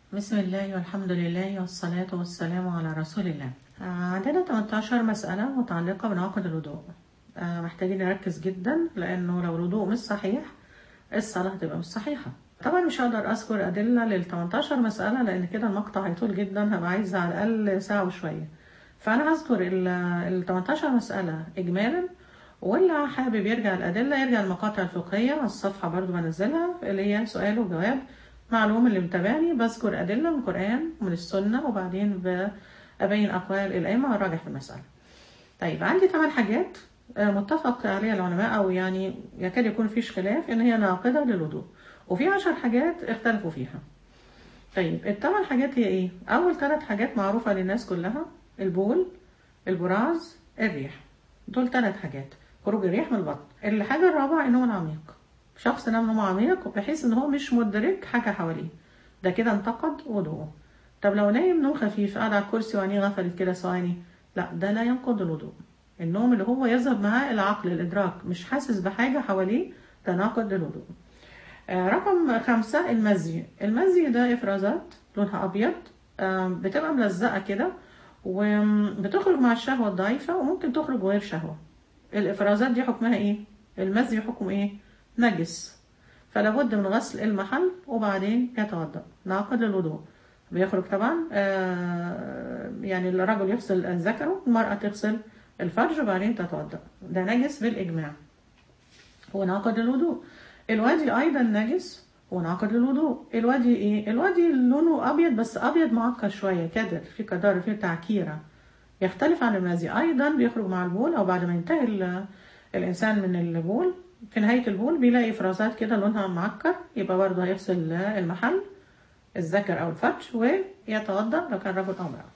بسم الله والحمد لله والصلاة والسلام على رسول الله آه، عندنا 18 مسألة متعلقة بنواقض الوضوء آه، محتاجين نركز جدا لأنه لو الوضوء مش صحيح الصلاة هتبقى مش صحيحة طبعا مش هقدر أذكر أدلة لل 18 مسألة لأن كده المقطع هيطول جدا هبقى عايزة على الأقل ساعة وشوية فأنا هذكر ال 18 مسألة إجمالا واللي حابب يرجع الأدلة يرجع المقاطع الفقهية على الصفحة برضو بنزلها اللي هي سؤال وجواب معلوم اللي متابعني بذكر أدلة من القرآن ومن السنة وبعدين بأبين أقوال الأئمة والراجح في المسألة. طيب عندي ثمان حاجات آه، متفق عليها العلماء أو يعني يكاد يكون فيش خلاف إن هي ناقضة للوضوء وفي عشر حاجات اختلفوا فيها. طيب الثمان حاجات هي إيه؟ أول ثلاث حاجات معروفة للناس كلها البول البراز الريح دول ثلاث حاجات خروج الريح من البطن الحاجة الرابعة النوم العميق شخص نام نوم عميق بحيث ان هو مش مدرك حاجة حواليه ده كده انتقد وضوءه طب لو نايم نوم خفيف قاعد على الكرسي وعينيه غفلت كده ثواني لا ده لا ينقض الوضوء النوم اللي هو يذهب معاه العقل الادراك مش حاسس بحاجة حواليه ده ناقض للوضوء آه، رقم خمسة المزي المزي ده إفرازات لونها أبيض آه، بتبقى ملزقة كده وبتخرج مع الشهوة الضعيفة وممكن تخرج غير شهوة الإفرازات دي حكمها إيه؟ المزي حكمه إيه؟ نجس فلا بد من غسل المحل وبعدين يتوضأ ناقض للوضوء بيخرج طبعا آه، يعني الرجل يغسل ذكره المرأة تغسل الفرج وبعدين تتوضأ ده نجس بالإجماع هو ناقض للوضوء الوادي أيضا نجس وناقض للوضوء الوادي إيه؟ الوادي لونه أبيض بس أبيض معكر شوية كدر في كدر في تعكيرة يختلف عن المزي أيضا بيخرج مع البول أو بعد ما ينتهي ال- الإنسان من البول في نهاية البول بيلاقي إفرازات كده لونها معكر يبقى برضه هيغسل المحل الذكر أو الفرج ويتوضأ لو كان رجل أو امرأة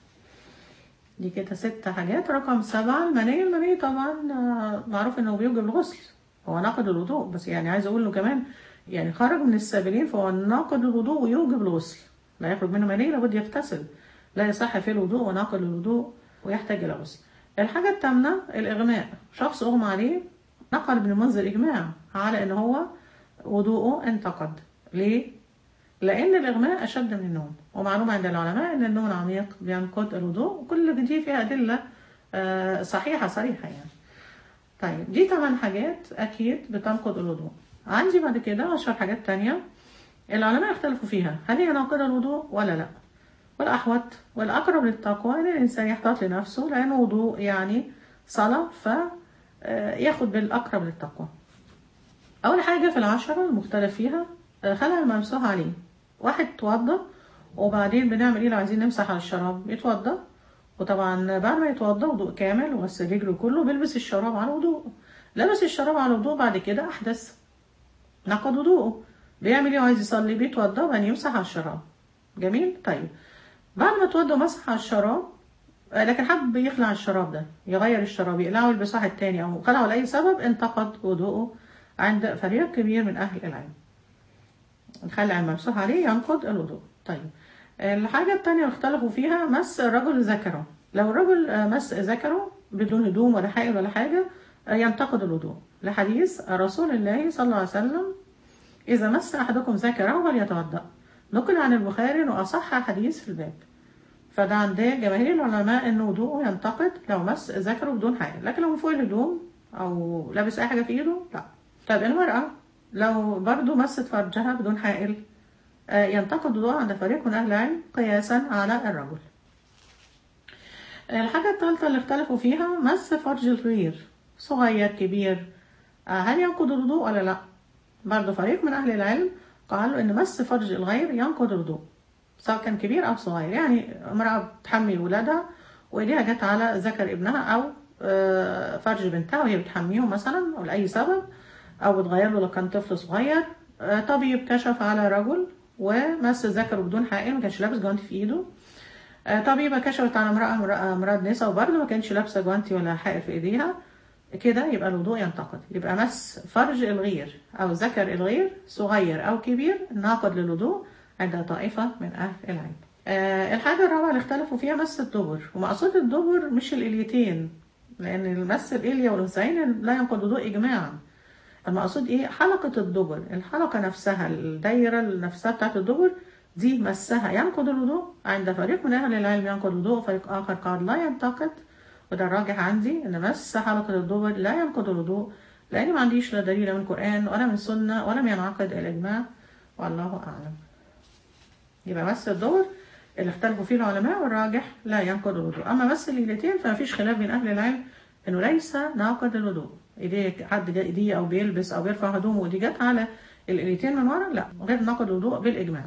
دي كده ست حاجات رقم سبعة المني المني طبعا آه، معروف انه بيوجب الغسل هو ناقض الوضوء بس يعني عايز اقول له كمان يعني خرج من السابلين فهو ناقض الوضوء ويوجب الغسل لا يخرج منه مني لابد يغتسل لا يصح فيه الوضوء وناقض الوضوء ويحتاج الى غسل الحاجة الثامنة الإغماء شخص أغمى عليه نقل ابن المنذر إجماع على إن هو وضوءه انتقد ليه؟ لأن الإغماء أشد من النوم ومعلومة عند العلماء إن النوم العميق بينقض الوضوء وكل دي فيها أدلة آه، صحيحة صريحة يعني طيب دي ثمان حاجات أكيد بتنقض الوضوء عندي بعد كده عشر حاجات تانية العلماء اختلفوا فيها هل هي ناقضة الوضوء ولا لا والأحوط والأقرب للتقوى إن الإنسان يحتاط لنفسه لأن وضوء يعني صلاة ف آه، ياخد بالأقرب للتقوى أول حاجة في العشرة المختلف فيها آه، خلع الممسوح عليه واحد توضى وبعدين بنعمل ايه لو عايزين نمسح على الشراب يتوضى وطبعا بعد ما يتوضى وضوء كامل وغسل رجله كله بيلبس الشراب على وضوء لبس الشراب على وضوء بعد كده أحدث نقض وضوءه بيعمل ايه وعايز يصلي بيتوضى وبعدين يمسح على الشراب جميل طيب بعد ما اتوضى ومسح على الشراب آه، لكن حب يخلع الشراب ده يغير الشراب يقلعه ويلبسه واحد تاني او خلعه لاي سبب انتقد وضوءه عند فريق كبير من اهل العلم الخلع الممسوح عليه ينقض الوضوء طيب الحاجة التانية اللي اختلفوا فيها مس الرجل ذكره لو الرجل آه، مس ذكره بدون هدوم ولا حائل ولا حاجة آه، ينتقد الوضوء لحديث رسول الله صلى الله عليه وسلم إذا مس أحدكم ذكره فليتوضأ نقل عن البخاري إنه أصح حديث في الباب فده عند جماهير العلماء إن وضوءه ينتقد لو مس ذكره بدون حائل لكن لو من فوق الهدوم أو لابس أي حاجة في إيده لا طيب المرأة لو برضو مست فرجها بدون حائل آه، ينتقد وضوءها عند فريق من أهل العلم قياسا على الرجل الحاجة الثالثة اللي اختلفوا فيها مس فرج الغير صغير كبير آه، هل ينقض الوضوء ولا لا برضو فريق من أهل العلم قالوا إن مس فرج الغير ينقض الوضوء سواء كان كبير أو صغير يعني امرأة بتحمي ولادها وإيديها جت على ذكر ابنها أو آه، فرج بنتها وهي بتحميهم مثلا أو لأي سبب أو بتغير له لو كان طفل صغير آه، طبيب كشف على رجل ومس ذكره بدون حائل ما كانش لابس جوانتي في إيده آه، طبيبة كشفت على امرأة امرأة امراض نساء وبرضه ما كانش لابسة جوانتي ولا حائل في ايديها كده يبقى الوضوء ينتقد يبقى مس فرج الغير او ذكر الغير صغير او كبير ناقض للوضوء عند طائفة من اهل العلم آه، الحاجة الرابعة اللي اختلفوا فيها مس الدبر ومقصود الدبر مش الإليتين لأن المس الإليا والأنثيين لا ينقض وضوء إجماعا المقصود إيه حلقة الدبر الحلقة نفسها الدايرة نفسها بتاعت الدبر دي مسها ينقض الوضوء عند فريق من أهل العلم ينقض الوضوء وفريق آخر قال لا ينتقد وده الراجح عندي إن مس حلقة الدبر لا ينقض الوضوء لأني ما عنديش لا دليل من القرآن ولا من السنة ولم ينعقد الإجماع والله أعلم يبقى مس الدبر اللي اختلفوا فيه العلماء والراجح لا ينقض الوضوء أما مس اليدين فما فيش خلاف بين أهل العلم إنه ليس ناقض الوضوء إيديه حد جا إيديه أو بيلبس أو بيرفع هدومه ودي جت على الإيدين من ورا لا غير ناقض الوضوء بالإجماع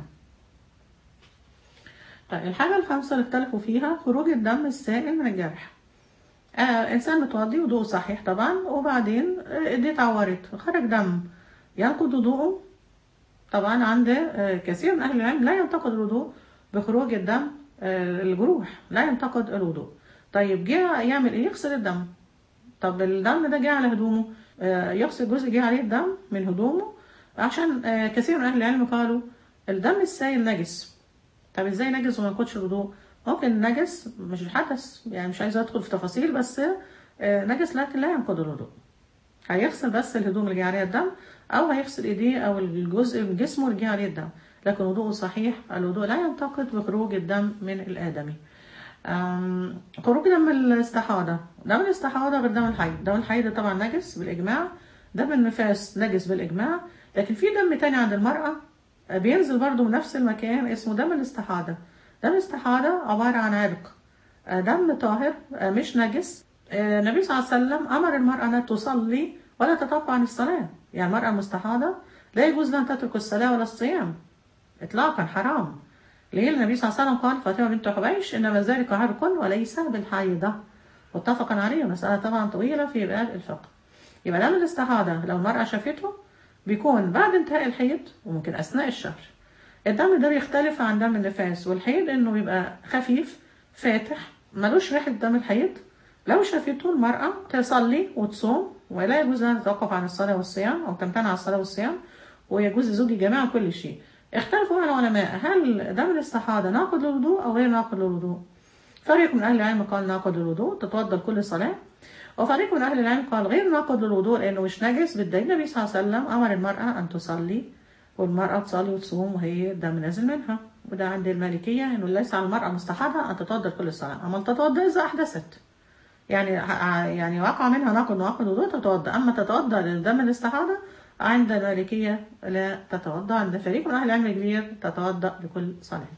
طيب الحاجة الخامسة اللي اختلفوا فيها خروج الدم السائل من الجرح آه إنسان متوضي وضوء صحيح طبعا وبعدين آه، إيديه اتعورت خرج دم ينقض وضوءه طبعا عند آه، كثير من أهل العلم لا ينتقد الوضوء بخروج الدم آه، الجروح لا ينتقد الوضوء طيب جه يعمل إيه يغسل الدم طب الدم ده جه على هدومه آه، يغسل جزء جه عليه الدم من هدومه عشان آه، كثير من أهل العلم قالوا الدم السائل نجس طب ازاي نجس وما ينقضش الوضوء ممكن نجس مش حدث يعني مش عايزه ادخل في تفاصيل بس آه، نجس لكن لا ينقض الوضوء هيغسل بس الهدوم اللي جه عليها الدم او هيغسل ايديه او الجزء من جسمه اللي جه عليه الدم لكن وضوءه صحيح الوضوء لا ينتقد بخروج الدم من الادمي أم، خروج دم الاستحاضة دم الاستحاضة غير دم الحيض دم الحيض طبعا نجس بالإجماع دم النفاس نجس بالإجماع لكن في دم تاني عند المرأة آه، بينزل برضو من نفس المكان اسمه دم الاستحاضة دم الاستحاضة عبارة عن عرق آه، دم طاهر آه، مش نجس آه، النبي صلى الله عليه وسلم أمر المرأة أنها تصلي ولا تتوقع عن الصلاة يعني المرأة المستحاضة لا يجوز لها أن تترك الصلاة ولا الصيام إطلاقا حرام ليه النبي صلى الله عليه وسلم قال فاطمة بنت حبيش إنما ذلك عرق وليس بالحيضة متفقا عليه مسألة طبعا طويلة في باب الفقه يبقى دم الاستحاضة لو المرأة شافته بيكون بعد انتهاء الحيض وممكن أثناء الشهر الدم ده بيختلف عن دم النفاس والحيض إنه بيبقى خفيف فاتح ملوش ريحة دم الحيض لو شافته المرأة تصلي وتصوم ولا يجوز لها تتوقف عن الصلاة والصيام أو تمتنع عن الصلاة والصيام ويجوز لزوج الجماعة كل شيء اختلفوا العلماء هل دم الاستحاضة ناقض للوضوء أو غير ناقض للوضوء فريق من أهل العلم قال ناقض للوضوء تتوضأ لكل صلاة وفريق من أهل العلم قال غير ناقض للوضوء لأنه مش نجس بالدليل النبي صلى الله عليه وسلم أمر المرأة أن تصلي والمرأة تصلي وتصوم وهي الدم نازل منها وده عند المالكية إنه ليس على المرأة مستحاضة أن تتوضأ لكل صلاة أما تتوضأ إذا أحدثت يعني يعني وقع منها ناقض ناقض وضوء تتوضأ أما تتوضأ للدم الاستحاضة عند المالكية لا تتوضأ عند فريق من أهل العلم كبير تتوضأ لكل صلاة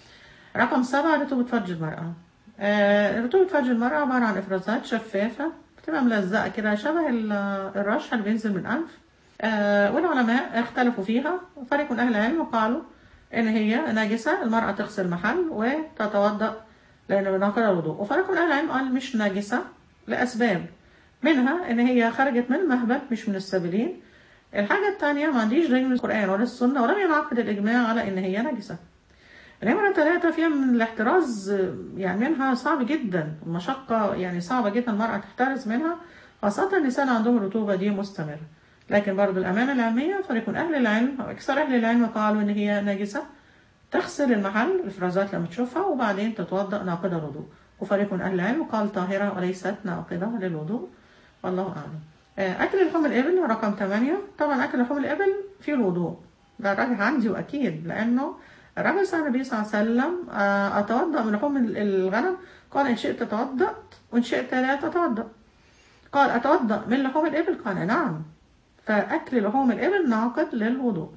رقم سبعة رطوبة فرج المرأة آه، رطوبة فرج المرأة عبارة عن إفرازات شفافة بتبقى ملزقة كده شبه ال- الرشح اللي بينزل من الأنف آه، والعلماء اختلفوا فيها فريق من أهل العلم قالوا إن هي نجسة المرأة تغسل محل وتتوضأ لأن بناقض الوضوء وفريق من أهل العلم قال مش نجسة لأسباب منها إن هي خرجت من المهبل مش من السبيلين الحاجة التانية ما عنديش دليل من القرآن ولا السنة ولم ينعقد الإجماع على إن هي نجسة نمرة ثلاثة فيها من الاحتراز آه، يعني منها صعب جدا المشقة يعني صعبة جدا المرأة تحترز منها خاصة النساء عندهم الرطوبة دي مستمرة لكن برضو الأمانة العلمية فريق أهل العلم أو أكثر أهل العلم قالوا إن هي نجسة تغسل المحل الإفرازات لما تشوفها وبعدين تتوضأ ناقضة الوضوء وفريق من أهل العلم قال طاهرة وليست ناقضة للوضوء والله أعلم آه، أكل لحوم الإبل رقم 8 طبعا أكل لحوم الإبل فيه الوضوء ده راجع عندي وأكيد لأنه الرجل سأل النبي صلى الله عليه وسلم آه، أتوضأ من لحوم الغنم قال إن شئت توضأت وإن شئت لا تتوضأ قال أتوضأ من لحوم الإبل قال نعم فأكل لحوم الإبل ناقض للوضوء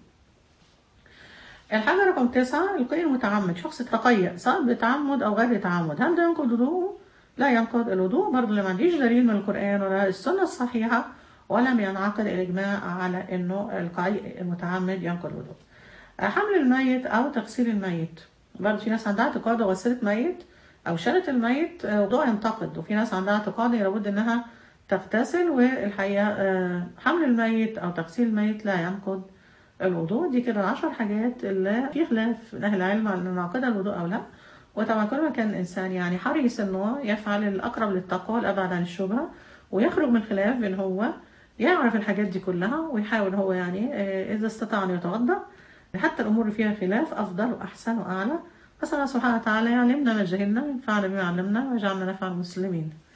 الحاجة رقم تسعة القيء المتعمد شخص تقيأ سواء بتعمد أو غير تعمد هل ده ينقض وضوءه؟ لا ينقض الوضوء برضه اللي ما عنديش دليل من القرآن ولا السنة الصحيحة ولم ينعقد الإجماع على إنه القيء المتعمد ينقض الوضوء. حمل الميت أو تغسيل الميت برضه في ناس عندها اعتقاد لو غسلت ميت أو شالت الميت آه، وضوء ينتقد وفي ناس عندها اعتقاد لابد إنها تغتسل والحقيقة آه، حمل الميت أو تغسيل الميت لا ينقض الوضوء دي كده العشر حاجات اللي في خلاف من أهل العلم على إن ناقضة الوضوء أو لا وطبعا كل ما كان الإنسان يعني حريص إنه يفعل الأقرب للتقوى الأبعد عن الشبهة ويخرج من خلاف إن هو يعرف الحاجات دي كلها ويحاول هو يعني آه، إذا استطاع أن يتوضأ حتى الأمور اللي فيها خلاف أفضل وأحسن وأعلى أسأل الله سبحانه وتعالى يعلمنا ما جهلنا وينفعنا بما علمنا ويجعلنا نفع المسلمين